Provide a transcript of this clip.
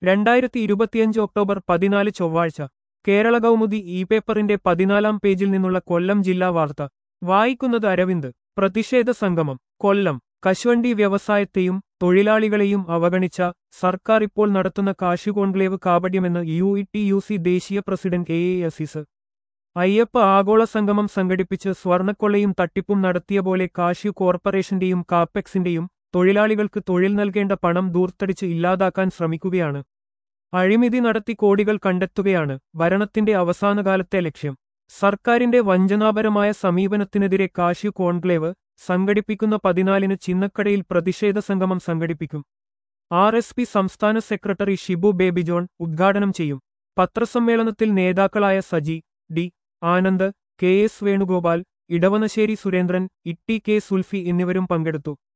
രണ്ടായിരത്തി ഇരുപത്തിയഞ്ച് ഒക്ടോബർ പതിനാല് ചൊവ്വാഴ്ച കേരള കൗമുദി ഇ പേപ്പറിന്റെ പതിനാലാം പേജിൽ നിന്നുള്ള കൊല്ലം ജില്ലാ വാർത്ത വായിക്കുന്നത് അരവിന്ദ് പ്രതിഷേധ സംഗമം കൊല്ലം കശുവണ്ടി വ്യവസായത്തെയും തൊഴിലാളികളെയും അവഗണിച്ച സർക്കാർ ഇപ്പോൾ നടത്തുന്ന കാശു കോൺക്ലേവ് കാപട്യമെന്ന് U E T U C ദേശീയ president A A Aziz Ayyappa ആഗോള സംഗമം സംഘടിപ്പിച്ച് സ്വർണക്കൊള്ളയും തട്ടിപ്പും നടത്തിയ പോലെ കാഷ്യു കോർപ്പറേഷന്റെയും കാപ്പെക്സിന്റെയും തൊഴിലാളികൾക്ക് തൊഴിൽ നൽകേണ്ട പണം ദൂർത്തടിച്ച് ഇല്ലാതാക്കാൻ ശ്രമിക്കുകയാണ് അഴിമതി നടത്തി കോടികൾ കണ്ടെത്തുകയാണ് ഭരണത്തിന്റെ അവസാനകാലത്തെ ലക്ഷ്യം സർക്കാരിന്റെ വഞ്ചനാപരമായ സമീപനത്തിനെതിരെ കാഷ്യു കോൺക്ലേവ് സംഘടിപ്പിക്കുന്ന പതിനാലിന് ചിന്നക്കടയിൽ പ്രതിഷേധ സംഗമം സംഘടിപ്പിക്കും ആർ എസ് പി സംസ്ഥാന സെക്രട്ടറി ഷിബു ബേബി ജോൺ ഉദ്ഘാടനം ചെയ്യും പത്രസമ്മേളനത്തിൽ നേതാക്കളായ Saji D Anand K S Venugopal Edavanassery Surendran Itty K Sulfi എന്നിവരും പങ്കെടുത്തു